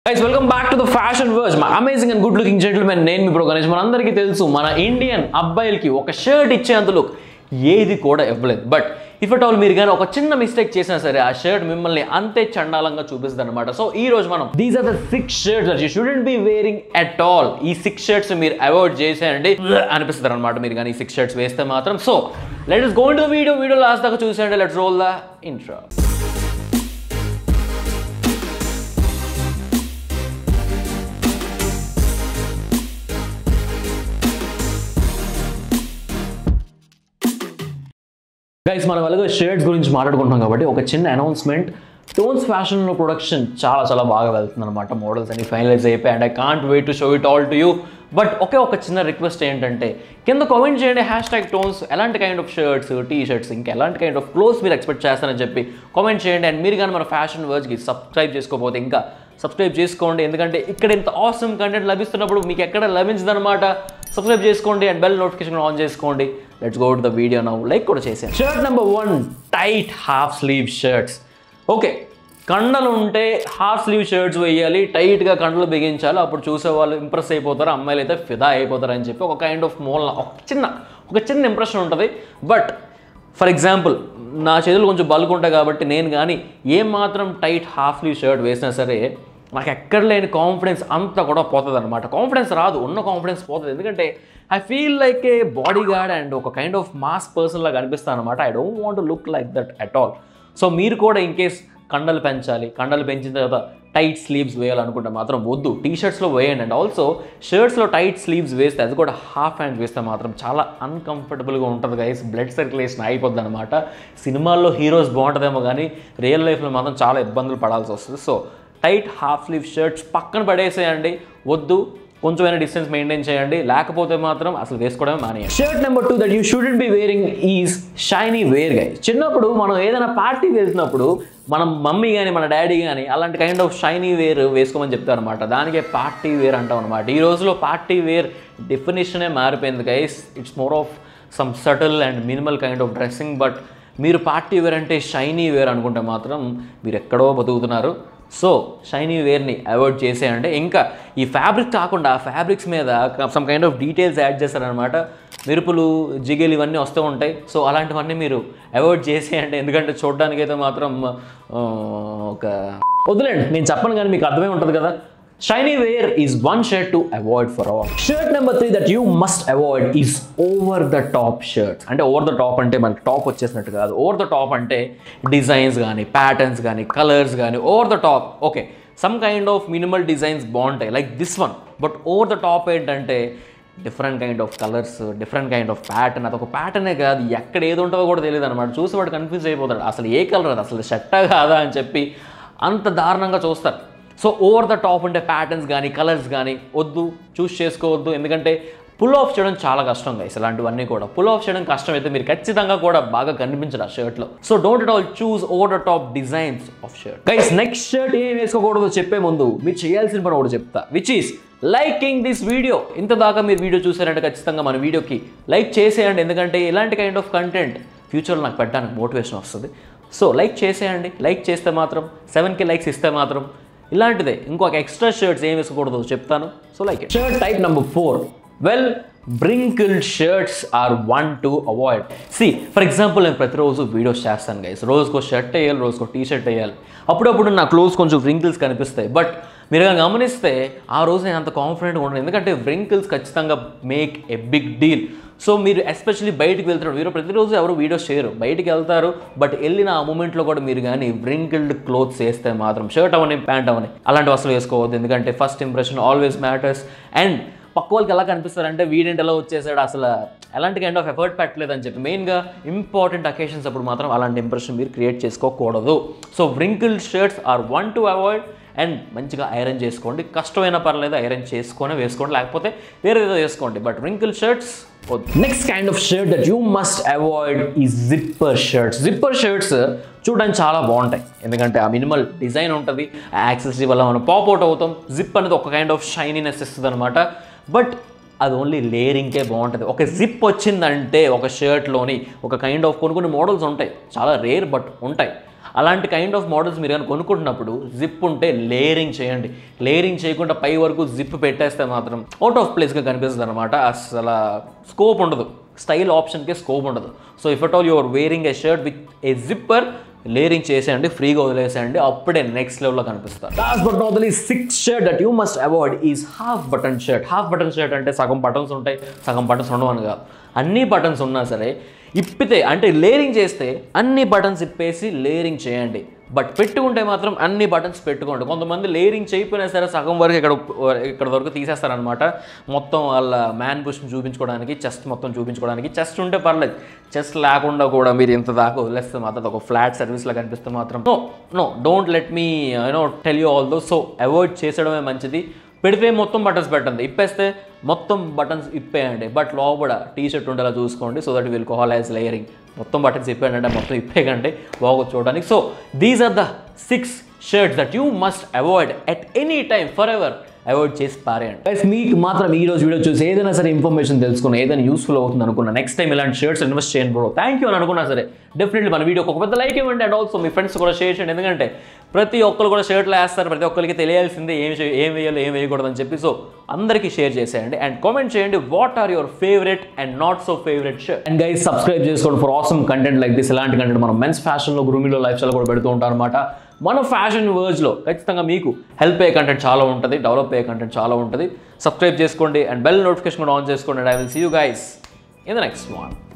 guys welcome back to the fashion verse మా amazing and good looking gentlemen నేను మీ గణేష్ మనందరికీ తెలుసు మన ఇండియన్ అబ్బాయిలకి ఒక షర్ట్ ఇచ్చేంత లుక్ ఏది కూడా ఇవ్వలేదు బట్ ఇఫ్ అట్ ఆల్ మీరు కానీ ఒక చిన్న మిస్టేక్ చేసినా సరే ఆ షర్ట్ మిమ్మల్ని అంతే చండాలంగా చూపిస్తుంది అనమాట సో ఈ రోజు మనం these are the six shirts that you shouldn't be wearing at all ఈ సిక్స్ షర్ట్స్ మీరు అవాయిడ్ చేసేయండి అనిపిస్తుంది అనమాట మీరు కానీ ఈ సిక్స్ షర్ట్స్ వేస్తే మాత్రం so let us gone to video video last దాకా చూసేయండి let's roll the intro guys మనం అలాగే షర్ట్స్ గురించి మాట్లాడుకుంటున్నాం కాబట్టి ఒక చిన్న అనౌన్స్మెంట్ టోన్స్ ఫ్యాషన్లో ప్రొడక్షన్ చాలా చాలా బాగా వెళ్తుంది అనమాట మోడల్స్ అన్ని ఫైనలైజ్ అయిపోయి and I can't wait to show it all to you but ఒకే ఒక చిన్న రిక్వెస్ట్ ఏంటంటే కింద కామెంట్ చేయండి హ్యాష్ ట్యాగ్ టోన్స్ ఎలాంటి kind of shirts T shirts ఇంకా ఎలాంటి కైండ్ ఆఫ్ క్లోత్స్ మీరు ఎక్స్పెక్ట్ చేస్తారని చెప్పి కామెంట్ చేయండి అండ్ మీరు కానీ మన ఫ్యాషన్ వర్డ్స్కి సబ్స్క్రైబ్ చేసుకోకపోతే ఇంకా సబ్స్క్రైబ్ చేసుకోండి ఎందుకంటే ఇక్కడ ఇంత ఆసమ్ కంటెంట్ లభిస్తున్నప్పుడు మీకు ఎక్కడ లభించదనమాట సబ్స్క్రైబ్ చేసుకోండి అండ్ బెల్ నోటిఫికేషన్ ఆన్ చేసుకోండి let's go to the video now like కూడా చేసాను shirt number one tight half sleeve shirts okay కండలు ఉంటే హాఫ్ స్లీవ్ షర్ట్స్ వేయాలి టైట్గా కండలు బిగించాలి అప్పుడు చూసే వాళ్ళు ఇంప్రెస్ అయిపోతారు అమ్మాయిలు అయితే ఫిదా అయిపోతారు అని చెప్పి ఒక కైండ్ ఆఫ్ మోల్ ఒక చిన్న ఒక చిన్న ఇంప్రెషన్ ఉంటుంది బట్ ఫర్ ఎగ్జాంపుల్ నా చేతులు కొంచెం బల్క్ ఉంటాయి కాబట్టి నేను కానీ ఏం మాత్రం టైట్ హాఫ్ స్లీవ్ షర్ట్ వేసినా సరే నాకు ఎక్కడ లేని కాన్ఫిడెన్స్ అంతా కూడా పోతుంది అనమాట కాన్ఫిడెన్స్ రాదు ఉన్న కాన్ఫిడెన్స్ పోతుంది ఎందుకంటే I feel like a bodyguard and ఒక కైండ్ ఆఫ్ మాస్ పర్సన్ లాగా అనిపిస్తాను అనమాట I don't want look like that at all so మీరు కూడా ఇన్ కేస్ కండలు పెంచాలి కండలు పెంచిన తర్వాత టైట్ స్లీవ్స్ వేయాలనుకుంటే మాత్రం వద్దు టీ షర్ట్స్లో వేయండి అండ్ ఆల్సో షర్ట్స్లో టైట్ స్లీవ్స్ వేస్తే అది కూడా హాఫ్ హ్యాండ్ వేస్తే మాత్రం చాలా అన్కంఫర్టబుల్గా ఉంటుంది గైస్ బ్లడ్ సర్క్యులేషన్ అయిపోద్ది అనమాట సినిమాల్లో హీరోస్ బాగుంటుందేమో కానీ రియల్ లైఫ్లో మాత్రం చాలా ఇబ్బందులు పడాల్సి వస్తుంది so tight half sleeve shirts పక్కన పడేసేయండి వద్దు కొంచెమైనా డిస్టెన్స్ మెయింటైన్ చేయండి లేకపోతే మాత్రం అసలు వేసుకోవడమే మానేయండి shirt number two that you shouldn't be wearing is shiny wear guy చిన్నప్పుడు మనం ఏదైనా పార్టీకి వెళ్తున్నప్పుడు మనం మమ్మీ కానీ మన డాడీ కానీ అలాంటి కైండ్ ఆఫ్ షైనీ వేర్ వేసుకోమని చెప్తారు అనమాట దానికే పార్టీ వేర్ అంటాం అనమాట ఈ రోజులో పార్టీ వేర్ డెఫినేషనే మారిపోయింది guys it's more of some subtle and minimal kind of dressing but మీరు పార్టీ వేర్ అంటే షైనీ వేర్ అనుకుంటే మాత్రం మీరు ఎక్కడో బతుకుతున్నారు సో షైనీ వేర్ని అవాయిడ్ చేసేయండి ఇంకా ఈ ఫ్యాబ్రిక్ కాకుండా ఫ్యాబ్రిక్స్ మీద some kind of details add చేస్తారనమాట మెరుపులు జిగేలు ఇవన్నీ వస్తూ ఉంటాయి సో అలాంటివన్నీ మీరు అవాయిడ్ చేసేయండి ఎందుకంటే చూడడానికి అయితే మాత్రం ఆ, ఒక వదిలేండి నేను చెప్పను కానీ మీకు అర్థమే ఉంటుంది కదా shiny wear is one shirt to avoid for all shirt number three that you must avoid is over the top shirts అంటే ఓవర్ ద టాప్ అంటే మనకి టాప్ వచ్చేసినట్టు కాదు ఓవర్ ద టాప్ అంటే డిజైన్స్ కానీ ప్యాటర్న్స్ కానీ కలర్స్ కానీ over the top okay some kind of minimal designs బాగుంటాయి like this one but over the top ఏంటంటే different kind of colours different kind of pattern అదొక ప్యాటర్నే కాదు ఎక్కడ ఏది ఉంటుందో కూడా తెలియదు అనమాట చూసి వాడు కన్ఫ్యూజ్ అయిపోతాడు అసలు ఏ కలర్ అది అసలు షర్టా కాదా అని చెప్పి అంత దారుణంగా చూస్తారు సో ఓవర్ ద టాప్ ఉండే ప్యాటర్న్స్ కానీ కలర్స్ కానీ వద్దు చూస్ చేసుకోవద్దు ఎందుకంటే పుల్ ఆఫ్ చేయడం చాలా కష్టం గైస్ ఇలాంటివన్నీ కూడా పుల్ ఆఫ్ చేయడం కష్టం అయితే మీరు ఖచ్చితంగా కూడా బాగా కనిపించరు ఆ షర్ట్లో so don't it all choose over the top designs of shirt guys next shirt ఏం వేసుకోకూడదో చెప్పే ముందు మీరు చేయాల్సిన పని ఒకటి చెప్తా which is liking this video ఇంత దాకా మీరు వీడియో చూసారంటే ఖచ్చితంగా మన వీడియోకి లైక్ చేసేయండి ఎందుకంటే ఇలాంటి కైండ్ ఆఫ్ కంటెంట్ ఫ్యూచర్లో నాకు పెట్టడానికి మోటివేషన్ వస్తుంది సో లైక్ చేసేయండి లైక్ చేస్తే మాత్రం సెవెన్కి లైక్స్ ఇస్తే మాత్రం ఇలాంటిదే ఇంకొక ఎక్స్ట్రా షర్ట్స్ ఏం వేసుకోకూడదు చెప్తాను so like shirt type number four well wrinkled shirts are one to avoid see for example నేను ప్రతిరోజు వీడియోస్ చేస్తాను గైస్ రోజుకో షర్ట్ వేయాలి రోజుకో టీ షర్ట్ వేయాలి అప్పుడప్పుడు నా క్లోజ్ కొంచెం వ్రింకిల్స్ కనిపిస్తాయి బట్ మీరు కనుక గమనిస్తే ఆ రోజు నేను అంత కాన్ఫిడెంట్గా ఉండను ఎందుకంటే వ్రింకిల్స్ ఖచ్చితంగా make a big deal so మీరు ఎస్పెషల్లీ బయటికి వెళ్తారు మీరు ప్రతిరోజు ఎవరు వీడియోస్ చేయరు బయటికి వెళ్తారు బట్ వెళ్ళిన ఆ మూమెంట్లో కూడా మీరు కానీ వ్రింకిల్డ్ క్లోత్స్ వేస్తే మాత్రం షర్ట్ అవని ప్యాంట్ అవని అలాంటి అసలు వేసుకోవద్దు ఎందుకంటే first impression always matters and పక్క వాళ్ళకి ఎలా కనిపిస్తారంటే వీడేంటి ఎలా వచ్చేసాడు అసలు ఎలాంటి కైండ్ ఆఫ్ ఎఫర్ట్ పెట్టలేదని చెప్పి మెయిన్గా ఇంపార్టెంట్ అకేషన్స్ అప్పుడు మాత్రం అలాంటి ఇంప్రెషన్ మీరు క్రియేట్ చేసుకోకూడదు so wrinkled shirts are one to avoid and మంచిగా ఐరన్ చేసుకోండి కష్టమైన పర్లేదు ఐరన్ చేసుకొని వేసుకోండి లేకపోతే వేరే ఏదో వేసుకోండి but wrinkle shirts next kind of shirt that you must avoid ఈ జిప్పర్ షర్ట్స్ జిప్పర్ షర్ట్స్ చూడడానికి చాలా బాగుంటాయి ఎందుకంటే ఆ మినిమల్ డిజైన్ ఉంటుంది ఆ యాక్సెసరీ వల్ల మనం పాప్ అవుట్ అవుతాం జిప్ అనేది ఒక కైండ్ ఆఫ్ షైనీనెస్ ఇస్తుంది అనమాట బట్ అది ఓన్లీ లేయరింగ్కే బాగుంటుంది ఒక జిప్ వచ్చిందంటే ఒక షర్ట్లోని ఒక కైండ్ ఆఫ్ కొన్ని కొన్ని మోడల్స్ ఉంటాయి చాలా రేర్ బట్ ఉంటాయి అలాంటి కైండ్ ఆఫ్ మోడల్స్ మీరు కానీ కొనుక్కుంటున్నప్పుడు జిప్ ఉంటే లేయరింగ్ చేయండి లేయరింగ్ చేయకుండా పై వరకు జిప్ పెట్టేస్తే మాత్రం అవుట్ ఆఫ్ ప్లేస్గా కనిపిస్తుంది అనమాట అసలు స్కోప్ ఉండదు స్టైల్ ఆప్షన్కి స్కోప్ ఉండదు so if at all your wearing a shirt with a zipper layering చేసేయండి ఫ్రీగా వదిలేసేయండి అప్పుడే నెక్స్ట్ లెవెల్లో కనిపిస్తారు last but not the six shirt that you must avoid is half button shirt half button shirt అంటే సగం buttons ఉంటాయి సగం బటన్స్ ఉండవని కాదు అన్ని బటన్స్ ఉన్నా సరే ఇప్పితే అంటే లేరింగ్ చేస్తే అన్ని బటన్స్ ఇప్పేసి లేరింగ్ చేయండి బట్ పెట్టుకుంటే మాత్రం అన్ని బటన్స్ పెట్టుకోండి కొంతమంది లేరింగ్ చేయకపోయినా సరే సగం వరకు ఇక్కడ ఇక్కడ వరకు తీసేస్తారనమాట మొత్తం వాళ్ళ మ్యాన్ బుష్ని చూపించుకోవడానికి చెస్ట్ మొత్తం చూపించుకోవడానికి చెస్ట్ ఉంటే పర్లేదు చెస్ట్ లేకుండా కూడా మీరు ఇంత దాకా వదిలేస్తే మాత్రం ఒక ఫ్లాట్ సర్వీస్లో కనిపిస్తే మాత్రం no no don't let me you know tell you all though so avoid చేసడమే మంచిది పెడితే మొత్తం బటన్స్ పెట్టండి ఇప్పేస్తే మొత్తం బటన్స్ ఇప్పేయండి బట్ లోపల టీ షర్ట్ ఉండేలా చూసుకోండి so that will call as layering మొత్తం బటన్స్ ఇప్పేయండి అంటే మొత్తం ఇప్పేయకండి బాగోదు చూడడానికి so these are the six shirts that you must avoid at any time for ever అవాయిడ్ చేసి పారేయండి గైస్ మీకు మాత్రం ఈ రోజు వీడియో చూసి ఏదైనా సరే ఇన్ఫర్మేషన్ తెలుసుకుని ఏదైనా యూస్ఫుల్ అవుతుంది అనుకున్నా నెక్స్ట్ టైం ఇలాంటి షర్ట్స్ ఇన్వెస్ట్ చేయండి బ్రో థ్యాంక్ యూ అని అనుకున్నా సరే డెఫినెట్లీ మన వీడియోకి ఒక పెద్ద లైక్ ఇవ్వండి అండ్ ఆల్సో మీ ఫ్రెండ్స్ కూడా షేర్ చేయండి ఎందుకంటే ప్రతి ఒక్కరు కూడా షర్ట్లు వేస్తారు ప్రతి ఒక్కరికి తెలియాల్సిందే ఏం చే- ఏం వేయాలో ఏం వేయకూడదు అని చెప్పి సో అందరికీ షేర్ చేసేయండి అండ్ కామెంట్ చేయండి what are your favourite and not so favourite shirt and guys subscribe చేసుకోండి for awesome content like this ఇలాంటి కంటెంట్ మనం మెన్స్ ఫ్యాషన్లో గ్రూమింగ్లో లైఫ్ స్టైల్ కూడా పెడుతూ ఉంటాం అనమాట మన ఫ్యాషన్ వర్జ్లో ఖచ్చితంగా మీకు హెల్ప్ అయ్యే కంటెంట్ చాలా ఉంటుంది డెవలప్ అయ్యే కంటెంట్ చాలా ఉంటుంది సబ్స్క్రైబ్ చేసుకోండి అండ్ బెల్ నోటిఫికేషన్ కూడా ఆన్ చేసుకోండి and I will see you guys in the next one